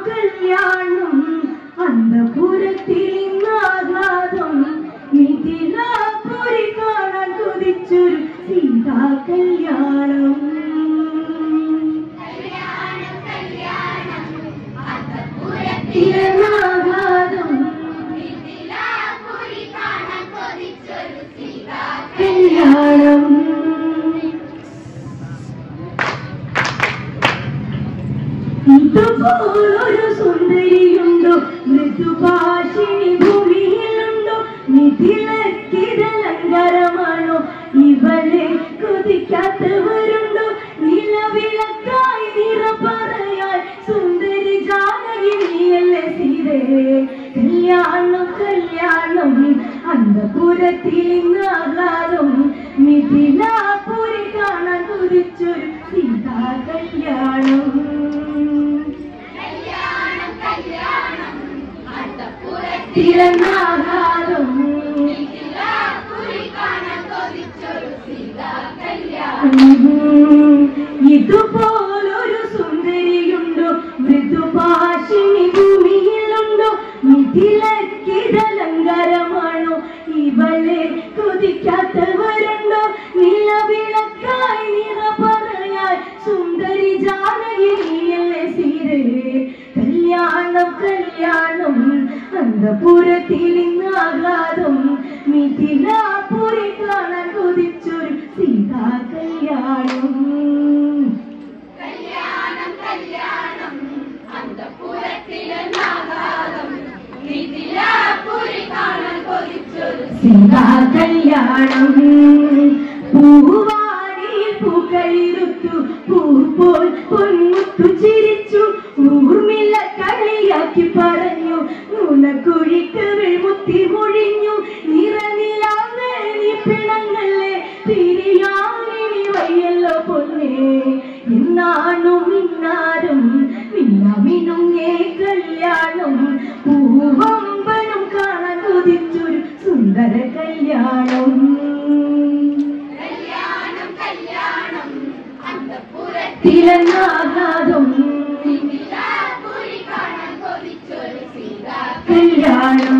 കല്യാണം അന്തപുരത്തിലിന്നാഹ്ലാദം മിഥിലാപുരി കാണാൻ കൊതിച്ചൊരു സീതാ കല്യാണം തിരുനാഘാതം കല്യാണം ഇതുപോലൊരു സുന്ദരിയുണ്ടോ മൃദുഭാഷിണി ഭൂമിയിലുണ്ടോ നിധിലക്കിതലങ്കരമാണോ ഇവളെ കൊതിക്കാത്തവരുണ്ടോ നിലവിളക്കായി നിറ പറയാൻ സുന്ദരി ജാനകി നീയല്ലേ സീതേ കല്യാണം കല്യാണം അന്തപുരത്തിൽ ആഹ്ലാദം മിഥിലാപുരി കാണാൻ കൊതിച്ചൊരു സീതാ കല്യാണം തിരനാകാരം ഇതുപോലൊരു സുന്ദരിയുണ്ടോ മൃദുഭാഷിണി ഭൂമിയിലുണ്ടോ മിഥിലക്കിതലങ്കരമാണോ ഇവളെ കൊതിക്കാത്തവരുണ്ടോ നിലവിളക്കായി നിറ പറയാൻ സുന്ദരി ജാനകി നീയല്ലേ സീതേ കല്യാണം കല്യാണം അന്തപുരത്തിൽ ഇന്ന് ആഹ്ലാദം മിഥിലാപുരി കാണാൻ കൊതിച്ചൊരു സീതാ കല്യാണം സീതാ കല്യാണം പൂവാടിയിൽ പൂക്കളിരുത്തു പൂ പോൽ പൊന്മുത്തു ചിരിച്ചു ഊർമില്ല കളിയാക്കി പറഞ്ഞു നുണക്കുഴിക്ക് വിൾമുത്തി മൊഴിഞ്ഞു നിറനിലാവേ നീ പിണങ്ങളെ തിരിയാനിനി വയ്യല്ലോ പൊന്നേ ഇന്നാണും ഇന്നാരും മിന്നമിനുങ്ങേ കല്യാണം പൂവമ്പനും കാണാൻ കൊതിച്ചൊരു സുന്ദര കല്യാണം തിരനാഘാതം കല്യാണം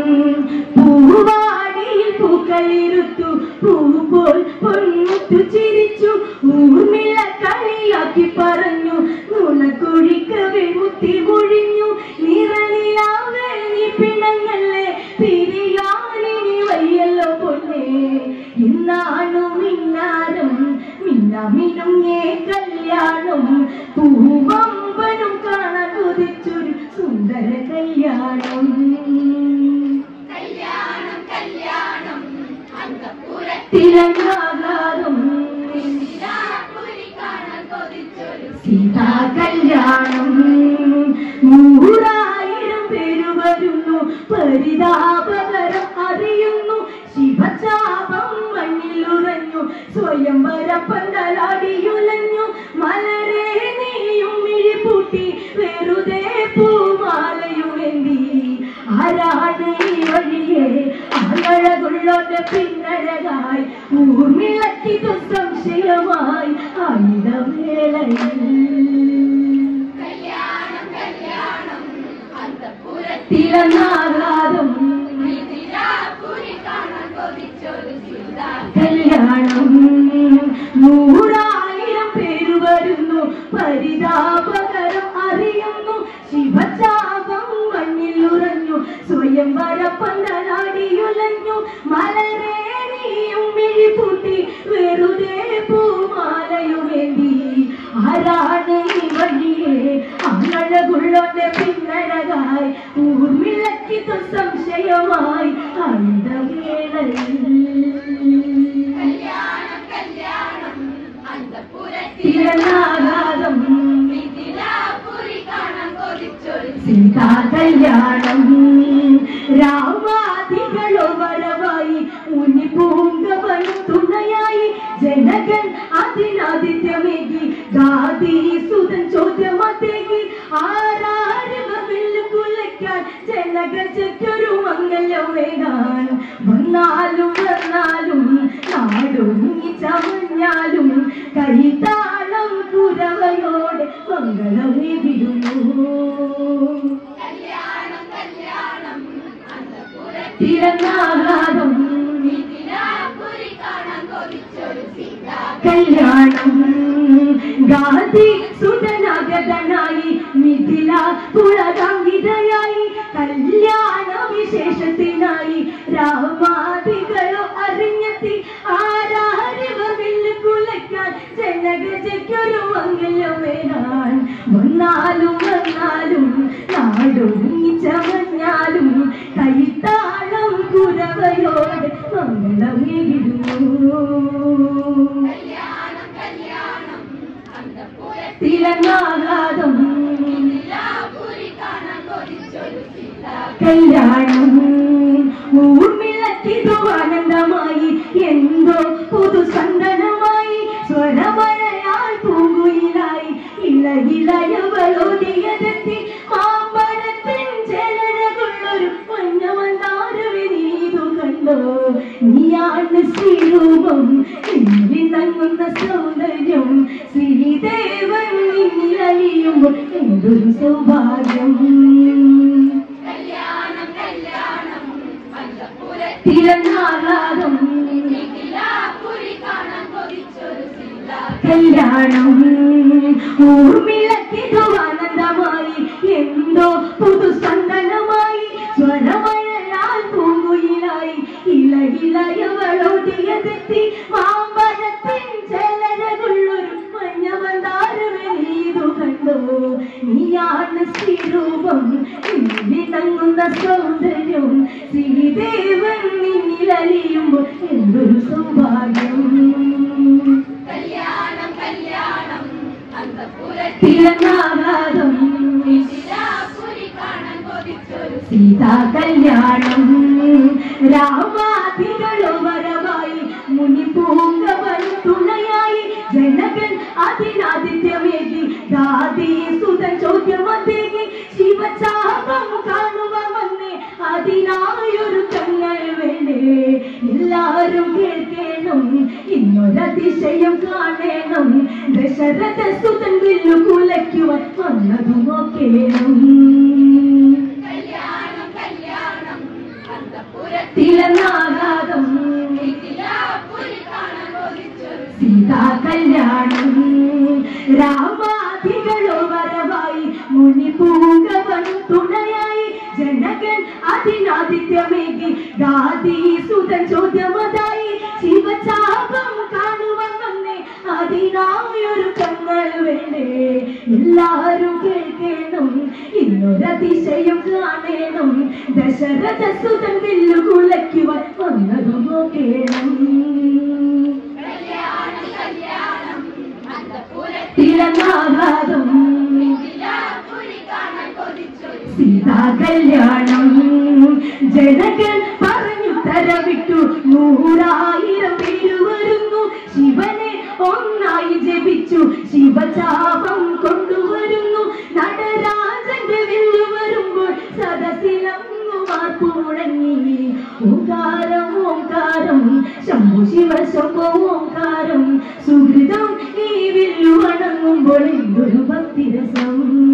പൂവാടിയിൽ പൂക്കളിരുത്തു പൂ പോൽ പൊന്മുത്തു ചിരിച്ചു ഊർമിള കളിയാക്കി പറഞ്ഞു നുണക്കുഴിക്ക് വിമുത്തി ഒഴിഞ്ഞു നിറനിലാവേ നീ പിണങ്ങളെ പിരിയാനിനി വയ്യല്ലോ പൊന്നേ ഇന്നാണും ഇന്നാരും മിന്നമിനുങ്ങേ കല്യാണം പൂവമ്പനും കാണാൻ കൊതിച്ചൊരു സുന്ദര കല്യാണം തിരങ്ങാകാരം സീതാ കല്യാണം നൂറായിരം പേര് വരുന്നു പരിതാപകരം അറിയുന്നു ശിവചാപം മണ്ണിലുറഞ്ഞു സ്വയംവര പന്തലാടിയുലഞ്ഞു മലരെ നീയും മിഴിപൂട്ടി വെറുതെ പൂമാലയുമെന്തി ആരാണ് ഈ വഴിയെ അഴകുള്ളൊരു പിന്നഴകായി ഊർമിളക്കി ദുസ്സംശയമായി ആയുധവേളയിൽ തിരനാഘാതം കല്യാണം നൂറായിരം പേര് വരുന്നു പരിതാപകരം അറിയുന്നു ശിവചാപം മണ്ണിൽ ഉറഞ്ഞു സ്വയം വരപ്പന്തനാടിയുലഞ്ഞു മലരെ നീയും മിഴിപൂട്ടി വെറുതെ പൂമാലയുമേന്തി ആരാണ് ഈ വഴിയെ അഴകുള്ളൊന്റെ പിന്നഴകായി ഊർമിളക്കി സംശയമായി ആയുധവേളയിൽ തിരനാഘാതം സീതാ കല്യാണം രാമാദികളോ വരവായി മുനി പൂങ്കവനും തുണയായി ജനകൻ അതിനാദിത്യമേകി ഗാദി സുതൻ ചോദ്യമത്തേകി ആരാരവെല്ലു കുലയ്ക്കാൻ ജനകജയ്ക്കൊരു മംഗലം വേണാൻ വന്നാലും വന്നാലും നാടൊങ്ങി ചമഞ്ഞാലും കൈതാളം കുരവയോടെ മംഗളം വിടുന്നു തിരനാഘാതം കല്യാണം ഗാന്ധി സുതനാഗതനായി മിഥില പുളകാംഗിതയായി കല്യാണ വിശേഷത്തിനായി രാമാദികളോ അറിഞ്ഞെത്തി ആരാരിവമില്ല കുലയ്ക്കാൻ ജനഗജയ്ക്കൊരു മംഗല്യം വരാൻ വന്നാലും വന്നാലും നാടൊരുങ്ങി ചമഞ്ഞാലും കൈത്താളം കുരവയോടെ മംഗളമേകിടുന്നു തിരനാഘാതം കല്യാണം ഊർമിളക്കിതു ആനന്ദമായി എന്തോ പുതു സന്തനമായി സ്വരമഴയാൽ പൂങ്കുയിലായി ഇളയിളയവളോടിയതെത്തി മാമ്പഴത്തിൻ ജലരകുള്ളൊരു മഞ്ഞമന്താരവി നീതു കണ്ടോ നീയാണ് ശ്രീരൂപം എന്നിൽ തങ്ങുന്ന സൗന്ദര്യം ശ്രീദേവൻ നിന്നിലലിയുമ്പോൾ എന്തൊരു സൗഭാഗ്യം തിരനാഘാതം കല്യാണം ഊർമിളക്കിതു ആനന്ദമായി എന്തോ പുതു സന്തനമായി സ്വരമഴയാൽ പൂങ്കുയിലായി ഇളകിളയവളോടിയതെത്തി മാമ്പഴത്തിൻ ചെലരകുള്ളൊരു മഞ്ഞവന്താരമേ നീതു കണ്ടോ നീയാണ് ശ്രീരൂപം നിന്നിടങ്ങുന്ന സൗന്ദര്യം ശ്രീദേവൻ നിന്നിലലിയുമ്പോൾ എന്തൊരു സൗഭാഗ്യം തിരനാഘാതം സീതാ കല്യാണം രാമാധികളോ വരവായി മുനിപൂങ്കവൻ തുണയായി ജനകൻ അതിനാദിത്യമേകി ദാദി സുതൻ ചോദ്യമത്തേക്ക് ശിവചാപം കാണുവാൻ വന്നേ അതിനായൊരു കങ്ങൾ വേണ്ടേ എല്ലാരും കേൾക്കണം ഇന്നൊരതിശയം കാണണം ദശരഥ സുതൻ വില്ലു കുലയ്ക്കുവാൻ വന്നതു നോക്കേണം തിലനാഘാതം സീതാ കല്യാണം രാമാധികളോ വരവായി മുനിപൂങ്കവൻ തുണയായി ജനകൻ അതിനാദിത്യമേകി ഗാദി സുതൻ ചോദ്യമതായി ശിവചാപം കാണുവാൻ വന്നേ അതിനായൊരു കങ്ങൾ വേണ്ടേ എല്ലാരും കേൾക്കണം ഇന്നൊരതിശയം കാണണം ദശരഥ സുതൻ വില്ലു കുലയ്ക്കുവാൻ വന്നതു നോക്കേണം തിരനാഘാതം സീതാ കല്യാണം ജനകൻ പറഞ്ഞു തരവിട്ടു നൂറായിരം പേര് വരുന്നു ശിവനെ ഒന്നായി ജപിച്ചു ശിവചാപം കൊണ്ടുവരുന്നു നടരാജന്റെ വില്ലു വരുമ്പോൾ സദസ്സിലങ്ങു മാർപ്പു മുഴങ്ങി ഓങ്കാരം ഓങ്കാരം ശംഭു ശിവ ശംഭോ ഓങ്കാരം സുഹൃതം ഈ വില്ലു വണങ്ങുമ്പോൾ എന്തൊരു ഭക്തിരസം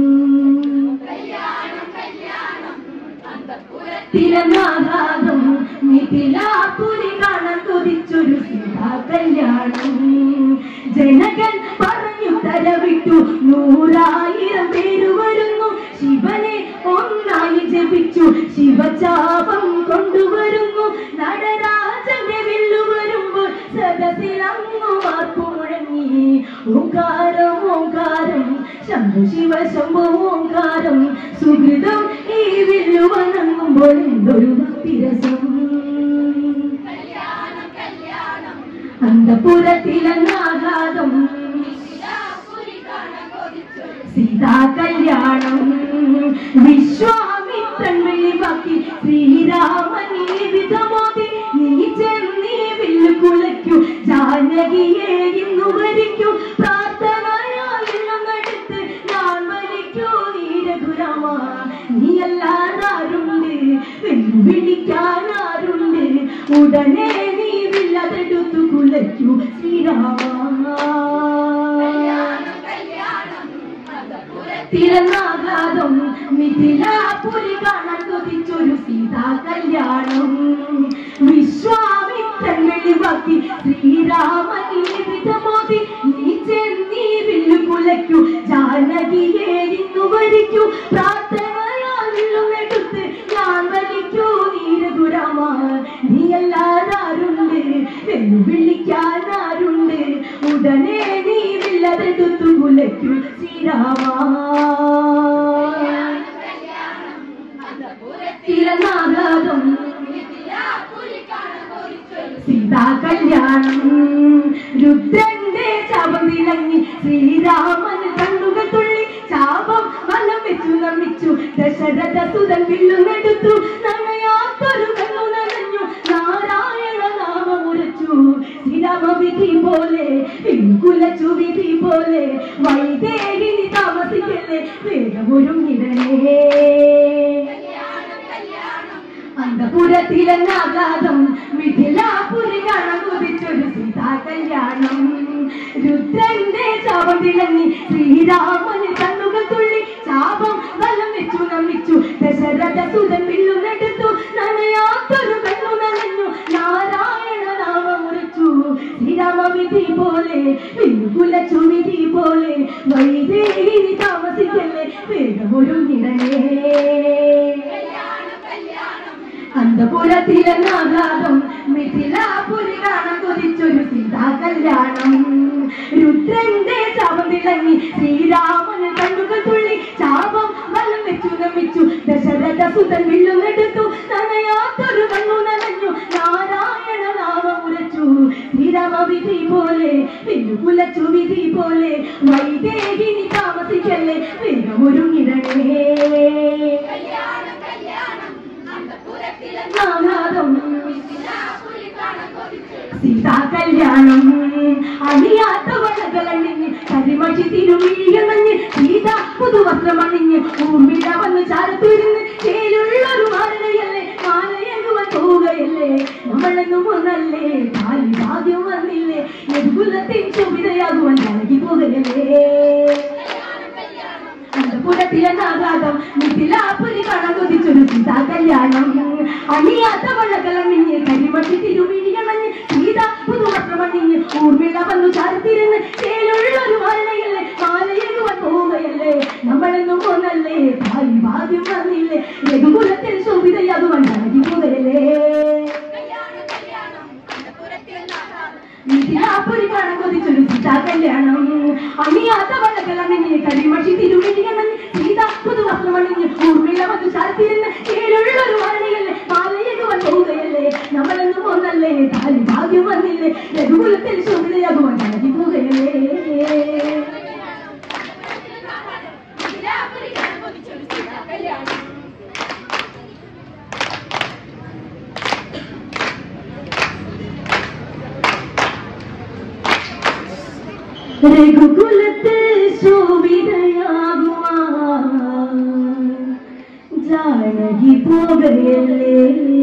തിരനാഘാതം മിഥിലാപുരി കാണാൻ കൊതിച്ചൊരു സീതാ കല്യാണം ജനകൻ പറഞ്ഞു തരവിട്ടു നൂറായിരം പേര് വരുന്നു ശിവനെ ഒന്നായി ജപിച്ചു ശിവചാപം കൊണ്ടുവരുന്നു നടരാജന്റെ വില്ലു വരുമ്പോൾ സദസ്സിലങ്ങു മാർപ്പു മുഴങ്ങി ഓങ്കാരം ഓങ്കാരം ശംഭു ശിവ ശംഭു ഓങ്കാരം സുഹൃതം ഈ വില്ലു വണങ്ങുമ്പോൾ എന്തൊരു ഭക്തിരസം അന്തപുരത്തിലങ്ങാഘാതം സീതാ കല്യാണം വിശ്വാമിത്രൻ വെളിവാക്കി ശ്രീരാമനീ വിധമോതി നീ ചെന്നീ വില്ലു കുലയ്ക്കു ജാനകിയെ ഇന്നു വരിക്കൂ പ്രാർത്ഥനയായി നടത്ത് ഞാൻ വലിക്കൂ നീ രഘുരാമ നീ അല്ലാതാരുണ്ട് വെല്ലുവിളിക്കാൻ ആരുണ്ട് ഉടനെ നീ വില്ലതെടുത്തു കുലയ്ക്കൂ ശ്രീരാമ തിരനാഘാതം മിഥിലാപുരി കാണാൻ കൊതിച്ചൊരു സീതാ കല്യാണം വിശ്വാമിത്രൻ വെളിവാക്കി ശ്രീരാമനീ വിധമോതി നീ ചെന്നീ വില്ലു കുലയ്ക്കു ജാനകിയെ ഇന്നു വരിക്കു പ്രാർത്ഥനയാൽ വില്ലുമെടുത്ത് ഞാൻ വലിക്കൂ നീരഘുരാമ നീ അല്ലാതാരുണ്ട് എന്ന് വിളിക്കാൻ ആരുണ്ട് ഉടനെ നീ വില്ലതെടുത്തു കുലയ്ക്കു ശ്രീരാമ തിരനാഗാതം സീതാ കല്യാണം രുദ്രന്റെ ശാപം തിളങ്ങി ശ്രീരാമൻ കണ്ണുകൾ തുള്ളി ശാപം വലം വെച്ചു നമിച്ചു ദശരഥ സുതൻ വില്ലുമെടുത്തു നനയാത്തൊരു കണ്ണു നനഞ്ഞു നാരായണ നാമമുരച്ചു ശ്രീരാമവിധി പോലെ കുലച്ചു വിധി പോലെ വൈദേഹിനി താമസിക്കല്ലേ വേഗമൊരുങ്ങിടണേ അന്തപുരത്തിലെന്നാകാതം മിഥിലാപുരി കാണാൻ കൊതിച്ചൊരു സീതാ കല്യാണം രുദ്രന്റെ ശാപം തിളങ്ങി ശ്രീരാമന് കണ്ണുകൾ തുള്ളി ശാപം വലം വെച്ചു നമിച്ചു ദശരഥ സുതൻ വില്ലുമെടുത്തു നനയാത്തൊരു കണ്ണു നനഞ്ഞു നാരായണ നാമമുറിച്ചു ശ്രീരാമവിധി പോലെ വിൽകുലച്ചു വിധി പോലെ വൈദേഹി താമസിക്കല്ലേ വേഗമൊരുങ്ങിടണേ അന്തപുരത്തിലെന്നാഘാതം മിഥിലാപുരി കാണാൻ കൊതിച്ചൊരു സീതാ കല്യാണം രുദ്രന്റെ ശാപം തിളങ്ങി ശ്രീരാമന് കണ്ണുകൾ തുള്ളി ശാപം വലം വെച്ചു നമിച്ചു ദശരഥ സുതൻ വില്ലുമെടുത്തു നനയാത്തൊരു കണ്ണു നനഞ്ഞു നാരായണ നാമമുരച്ചു ശ്രീരാമവിധി പോലെ വില്ലുകുലച്ചു വിധി പോലെ വൈദേഹിനി താമസിക്കല്ലേ വേഗമൊരുങ്ങിടണേ നാനാദം സീതാ കല്യാണം അണിയാത്ത വളകളണിഞ്ഞ് കരിമഷി തിരുമിഴിയണഞ്ഞ് സീത പുതുവസ്ത്രമണിഞ്ഞ് ഊർമിഴ വന്ന് ചാരത്തിരുന്ന് ചേലുള്ളൊരു മാലയല്ലേ മാലയകുവൻ പോവുകയല്ലേ നമ്മളെന്നും ഒന്നല്ലേ കാലി ഭാഗ്യം വന്നില്ലേ യദുകുലത്തിൻ സുവിധയാകുവാൻ നൽകി പോകയല്ലേ അന്തപുരത്തിലെന്നാകാതം മിഥിലാപുരി കാണാൻ കൊതിച്ചൊരു സീതാ കല്യാണം അണിയാത്ത വള്ളകളണിഞ്ഞ് കരിമട്ടി തിരുമിഴിയണഞ്ഞ് സീത പുതുവസ്ത്രമണിഞ്ഞ് ഊർമിള വന്നു ചാർത്തിരുന്ന് ചേലുള്ളൊരു മാലയല്ലേ മാലയകുവൻ പോവുകയല്ലേ നമ്മളെന്നും ഒന്നല്ലേ ഭാവി ഭാഗ്യം വന്നില്ലേ രഘുകുലത്തിൽ ശോഭിതയാകുവാൻ നൽകി പോകയല്ലേ മിഥിലാപുരി കാണാൻ കൊതിച്ചൊരു സീതാ കല്യാണം അണിയാത്ത വള്ളകളണിഞ്ഞ് കരിമഷി തിരുമിഴിയണഞ്ഞ് സീത പുതുവസ്ത്രമണിഞ്ഞ് ഊർമിള വന്നു ചാർത്തിരുന്ന് ചേലുള്ളൊരു മാലയല്ലേ മാലയകുവൻ പോവുകയല്ലേ നമ്മളെന്നും ഒന്നല്ലേ ഭാവി ഭാഗ്യം വന്നില്ലേ രഘുകുലത്തിൽ ശോഭിതയാകുവാൻ നൽകി പോകയല്ലേ രഘുകുലത്ത് ശോഭിതയാകുവാൻ ജാനകി പോകയല്ലേ